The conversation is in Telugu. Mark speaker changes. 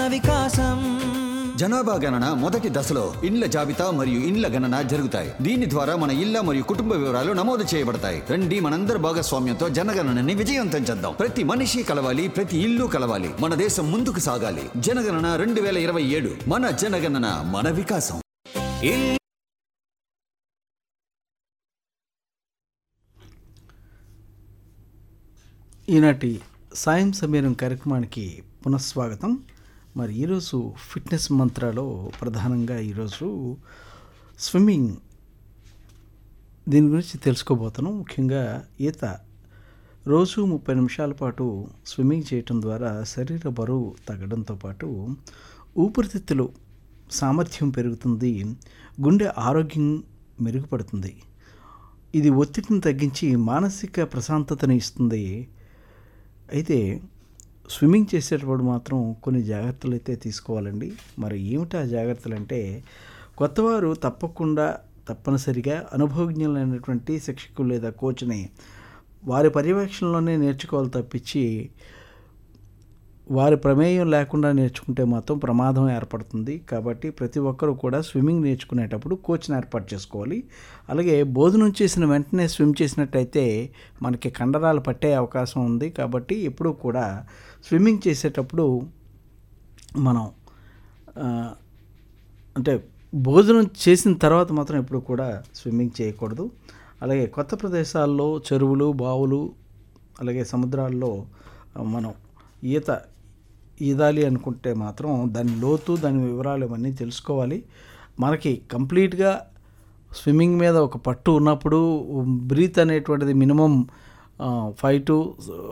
Speaker 1: వికాసం
Speaker 2: జనాభా గణన మొదటి దశలో ఇండ్ల జాబితా మరియు ఇండ్ల గణన జరుగుతాయి దీని ద్వారా మన ఇళ్ల మరియు కుటుంబ వివరాలు నమోదు చేయబడతాయి రండి మనందరి భాగస్వామ్యంతో జనగణనని విజయవంతం చేద్దాం ప్రతి మనిషి కలవాలి ప్రతి ఇల్లు కలవాలి మన దేశం ముందుకు సాగాలి జనగణన రెండు వేల ఇరవై ఏడు మన జనగణన మన వికాసం
Speaker 1: ఇల్లు
Speaker 3: ఈనాటి సాయం సమీరం కార్యక్రమానికి పునఃస్వాగతం మరి ఈరోజు ఫిట్నెస్ మంత్రాలో ప్రధానంగా ఈరోజు స్విమ్మింగ్ దీని గురించి తెలుసుకోబోతున్నాం ముఖ్యంగా ఈత రోజు ముప్పై నిమిషాల పాటు స్విమ్మింగ్ చేయటం ద్వారా శరీర బరువు తగ్గడంతో పాటు ఊపిరితిత్తులు సామర్థ్యం పెరుగుతుంది గుండె ఆరోగ్యం మెరుగుపడుతుంది ఇది ఒత్తిడిని తగ్గించి మానసిక ప్రశాంతతను ఇస్తుంది అయితే స్విమ్మింగ్ చేసేటప్పుడు మాత్రం కొన్ని జాగ్రత్తలు అయితే తీసుకోవాలండి మరి ఏమిటి ఆ జాగ్రత్తలు అంటే కొత్తవారు తప్పకుండా తప్పనిసరిగా అనుభవజ్ఞులైనటువంటి శిక్షకులు లేదా కోచ్ని వారి పర్యవేక్షణలోనే నేర్చుకోవాలి తప్పించి వారి ప్రమేయం లేకుండా నేర్చుకుంటే మాత్రం ప్రమాదం ఏర్పడుతుంది కాబట్టి ప్రతి ఒక్కరూ కూడా స్విమ్మింగ్ నేర్చుకునేటప్పుడు కోచ్ని ఏర్పాటు చేసుకోవాలి అలాగే భోజనం చేసిన వెంటనే స్విమ్ చేసినట్టయితే మనకి కండరాలు పట్టే అవకాశం ఉంది కాబట్టి ఎప్పుడూ కూడా స్విమ్మింగ్ చేసేటప్పుడు మనం ఆ, అంటే భోజనం చేసిన తర్వాత మాత్రం ఎప్పుడు కూడా స్విమ్మింగ్ చేయకూడదు అలాగే కొత్త ప్రదేశాల్లో చెరువులు బావులు అలాగే సముద్రాల్లో ఆ, మనం ఈత ఈదాలి అనుకుంటే మాత్రం దాని లోతు దాని వివరాలు ఇవన్నీ తెలుసుకోవాలి మనకి కంప్లీట్గా స్విమ్మింగ్ మీద ఒక పట్టు ఉన్నప్పుడు బ్రీత్ అనేటువంటిది మినిమం ఫైవ్ టు